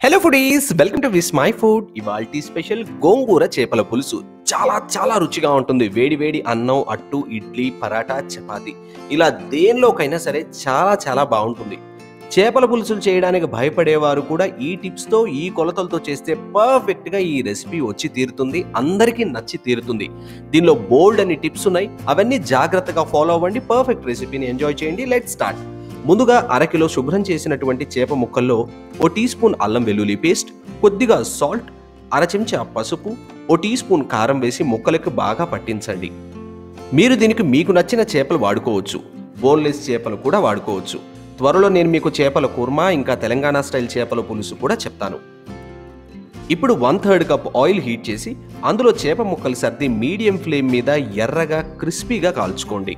hello foodies welcome to Vismai food ఇవాల్టి special gongura చేపల పులుసు చాలా చాలా రుచిగా ఉంటుంది వేడి వేడి అన్నం అట్టు ఇడ్లీ పరాటా చపాతి ఇలా దేనిలోకైనా సరే చాలా చాలా బాగుంటుంది చేపల పులుసులు చేయడానికి భయపడేవారు కూడా ఈ టిప్స్తో ఈ కొలతలతో చేస్తే పర్ఫెక్ట్గా ఈ రెసిపీ వచ్చి తీరుతుంది అందరికీ నచ్చి తీరుతుంది దీనిలో బోల్డ్ అని టిప్స్ ఉన్నాయి అవన్నీ జాగ్రత్తగా ఫాలో అవ్వండి పర్ఫెక్ట్ రెసిపీని ఎంజాయ్ చేయండి లెట్ స్టార్ట్ ముందుగా అరకిలో శుభ్రం చేసినటువంటి చేప ముక్కల్లో ఓ టీ స్పూన్ అల్లం వెల్లుల్లి పేస్ట్ కొద్దిగా సాల్ట్ అర చెంచా పసుపు ఓ టీ స్పూన్ కారం వేసి ముక్కలకు బాగా పట్టించండి మీరు దీనికి మీకు నచ్చిన చేపలు వాడుకోవచ్చు బోన్లెస్ చేపలు కూడా వాడుకోవచ్చు త్వరలో నేను మీకు చేపల కుర్మా ఇంకా తెలంగాణ స్టైల్ చేపల పులుసు కూడా చెప్తాను ఇప్పుడు one third cup oil heat చేసి అందులో చేప ముక్కలు సర్ది మీడియం ఫ్లేమ్ మీద ఎర్రగా క్రిస్పీగా కాల్చుకోండి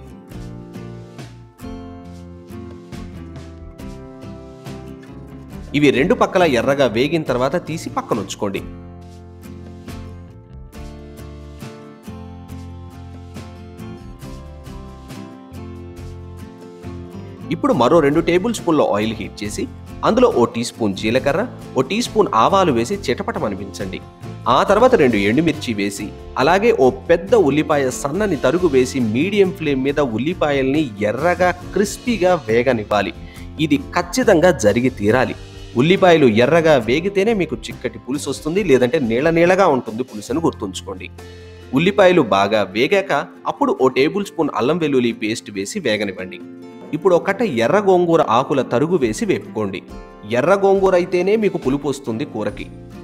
ఇవి రెండు పక్కల ఎర్రగా వేగిన తర్వాత తీసి పక్కన ఉంచుకోండి ఇప్పుడు మరో రెండు టేబుల్ స్పూన్ల ఆయిల్ హీట్ చేసి అందులో ఓ టీ స్పూన్ జీలకర్ర ఓ టీ స్పూన్ ఆవాలు వేసి చిటపటమనిపించండి ఆ తర్వాత రెండు ఎండుమిర్చి వేసి అలాగే ఓ పెద్ద ఉల్లిపాయ సన్నని తరుగు వేసి మీడియం ఫ్లేమ్ మీద ఉల్లిపాయల్ని ఎర్రగా క్రిస్పీగా వేగనివ్వాలి ఇది ఖచ్చితంగా జరిగి తీరాలి ఉల్లిపాయలు ఎర్రగా వేగితేనే మీకు చిక్కటి పులుసు వస్తుంది లేదంటే నీళ్ళ నీళ్ళగా ఉంటుంది పులుసును గుర్తుంచుకోండి ఉల్లిపాయలు బాగా వేగాక అప్పుడు ఓ టేబుల్ స్పూన్ అల్లం వెల్లుల్లి పేస్ట్ వేసి వేగనివ్వండి ఇప్పుడు ఒక కట్ట ఎర్ర గోంగూర ఆకుల తరుగు వేసి వేపుకోండి ఎర్ర గోంగూర అయితేనే మీకు పులుపు వస్తుంది కూరకి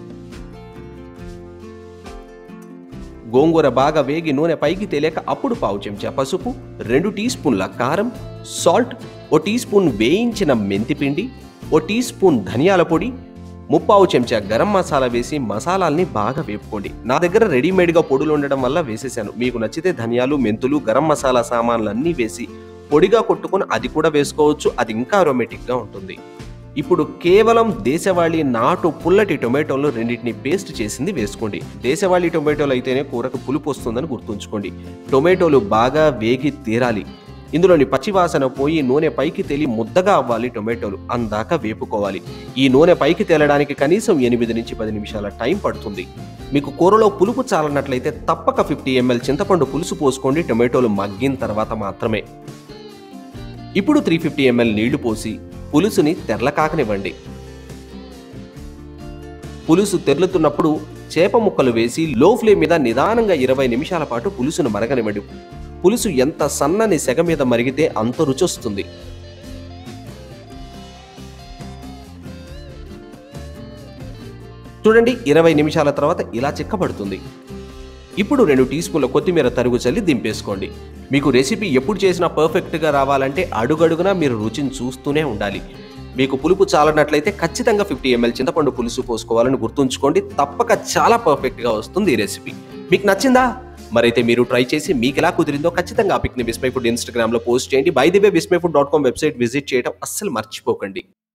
గోంగూర బాగా వేగి నూనె పైకి తేలేక అప్పుడు పావు చెంచా పసుపు రెండు టీ స్పూన్ల కారం సాల్ట్ ఓ టీ స్పూన్ వేయించిన మెంతిపిండి ఓ టీ స్పూన్ ధనియాల పొడి ముప్పావు చెంచా గరం మసాలా వేసి మసాలాల్ని బాగా వేపుకోండి నా దగ్గర రెడీమేడ్గా పొడులు ఉండడం వల్ల వేసేసాను మీకు నచ్చితే ధనియాలు మెంతులు గరం మసాలా సామాన్లు అన్నీ వేసి పొడిగా కొట్టుకొని అది కూడా వేసుకోవచ్చు అది ఇంకా అరోమేటిక్గా ఉంటుంది ఇప్పుడు కేవలం దేశవాళీ నాటు పుల్లటి టొమాటోలు రెండింటిని పేస్ట్ చేసింది వేసుకోండి దేశవాళీ టొమాటోలు అయితేనే కూరకు పులుపు వస్తుందని గుర్తుంచుకోండి టొమాటోలు బాగా వేగి తీరాలి ఇందులోని పచ్చివాసన పోయి నూనె పైకి తేలి ముద్దగా అవ్వాలి టొమాటోలు అందాక వేపుకోవాలి ఈ నూనె పైకి తేలడానికి కనీసం ఎనిమిది నుంచి పది నిమిషాల టైం పడుతుంది మీకు కూరలో పులుపు చాలనట్లయితే తప్పక ఫిఫ్టీ ఎంఎల్ చింతపండు పులుసు పోసుకోండి టొమాటోలు మగ్గిన తర్వాత మాత్రమే ఇప్పుడు త్రీ ఫిఫ్టీ ఎంఎల్ నీళ్లు పోసి పులుసుని తెరలకాకనివ్వండి పులుసు తెరులుతున్నప్పుడు చేప ముక్కలు వేసి లో ఫ్లేమ్ మీద నిదానంగా ఇరవై నిమిషాల పాటు పులుసును మరగనివ్వండి పులుసు ఎంత సన్నని సెగ మీద మరిగితే అంత రుచొస్తుంది చూడండి ఇరవై నిమిషాల తర్వాత ఇలా చిక్కబడుతుంది ఇప్పుడు రెండు టీ స్పూన్ల కొత్తిమీర తరుగు చల్లి దింపేసుకోండి మీకు రెసిపీ ఎప్పుడు చేసినా పర్ఫెక్ట్గా రావాలంటే అడుగడుగునా మీరు రుచిని చూస్తూనే ఉండాలి మీకు పులుపు చాలనట్లయితే ఖచ్చితంగా ఫిఫ్టీ ఎంఎల్ చింతపండు పులుసు పోసుకోవాలని గుర్తుంచుకోండి తప్పక చాలా పర్ఫెక్ట్గా వస్తుంది ఈ రెసిపీ మీకు నచ్చిందా మరైతే మీరు ట్రై చేసి మీకు ఎలా కుదిరిందో ఖచ్చితంగా ఆ పిక్ని విస్మై ఫుడ్ ఇన్స్టాగ్రామ్లో పోస్ట్ చేయండి by the way Vismai food dot com website visit చేయడం అస్సలు మర్చిపోకండి